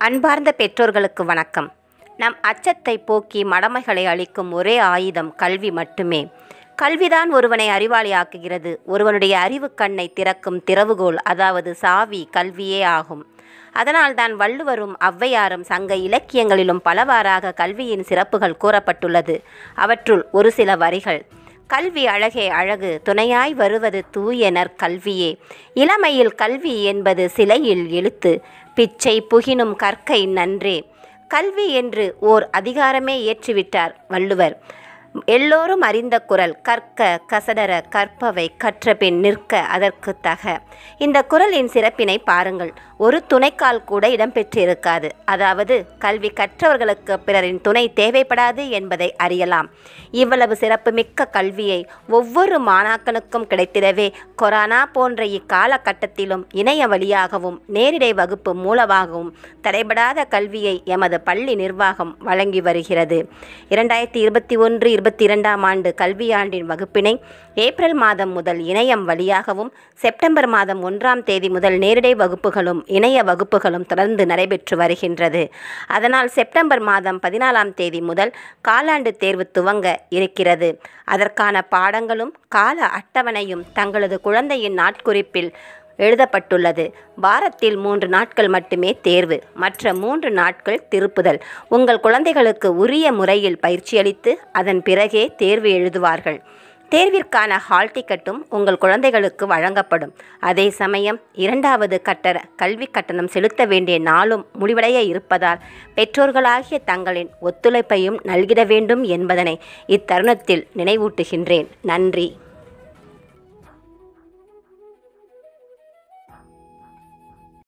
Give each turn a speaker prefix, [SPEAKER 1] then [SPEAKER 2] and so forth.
[SPEAKER 1] அன்பார்ந்த பெற்றோர்களுக்கு வணக்கம் நம் அச்சத்தை போக்கி மடமைகளை அளிக்கும் ஒரே ஆயுதம் கல்வி மட்டுமே கல்விதான் ஒருவனை அறிவாளியாக்குகிறது ஒருவனுடைய அறிவு கண்ணை திறக்கும் திறவுகோல் அதாவது சாவி கல்வியே ஆகும் அதனால்தான் வள்ளுவரும் ஔவையாரும் சங்க இலக்கியங்களிலும் பலவாறாக கல்வியின் சிறப்புகள் கூறப்பட்டுள்ளது அவற்றுள் ஒரு சில வரிகள் கல்வி அழகே அழகு துணையாய் வருவது தூயனர் கல்வியே இளமையில் கல்வி என்பது சிலையில் எழுத்து பிச்சை புகினும் கற்கை நன்றே கல்வி என்று ஓர் அதிகாரமே ஏற்றிவிட்டார் வள்ளுவர் எல்லோரும் அறிந்த குரல் கற்க கசடர கற்பவை கற்றபின் நிற்க அதற்கு தக இந்த குரலின் சிறப்பினை பாருங்கள் ஒரு துணைக்கால் கூட இடம்பெற்றிருக்காது அதாவது கல்வி கற்றவர்களுக்கு பிறரின் துணை தேவைப்படாது என்பதை அறியலாம் இவ்வளவு சிறப்புமிக்க கல்வியை ஒவ்வொரு மாணாக்கனுக்கும் கிடைத்திடவே கொரோனா போன்ற இக்காலகட்டத்திலும் இணைய வழியாகவும் நேரிடை வகுப்பு மூலமாகவும் தடைபடாத கல்வியை எமது பள்ளி நிர்வாகம் வழங்கி வருகிறது இரண்டாயிரத்தி இருபத்தி ஒன்று இருபத்தி இரண்டாம் ஆண்டு கல்வியாண்டின் வகுப்பினை ஏப்ரல் மாதம் முதல் இணையம் வழியாகவும் செப்டம்பர் மாதம் ஒன்றாம் தேதி முதல் நேரிடை வகுப்புகளும் இணைய வகுப்புகளும் தொடர்ந்து நடைபெற்று வருகின்றது அதனால் செப்டம்பர் மாதம் பதினாலாம் தேதி முதல் காலாண்டு தேர்வு துவங்க இருக்கிறது அதற்கான பாடங்களும் கால அட்டவணையும் தங்களது குழந்தையின் நாட்குறிப்பில் எழுதப்பட்டுள்ளது வாரத்தில் மூன்று நாட்கள் மட்டுமே தேர்வு மற்ற மூன்று நாட்கள் திருப்புதல் உங்கள் குழந்தைகளுக்கு உரிய முறையில் பயிற்சியளித்து அதன் பிறகே தேர்வு எழுதுவார்கள் தேர்விற்கான ஹால் டிக்கெட்டும் உங்கள் குழந்தைகளுக்கு வழங்கப்படும் அதே சமயம் இரண்டாவது கட்டண கல்வி கட்டணம் செலுத்த வேண்டிய நாளும் முடிவடைய இருப்பதால் பெற்றோர்களாகிய தங்களின் ஒத்துழைப்பையும் நல்கிட வேண்டும் என்பதனை இத்தருணத்தில் நினைவூட்டுகின்றேன் நன்றி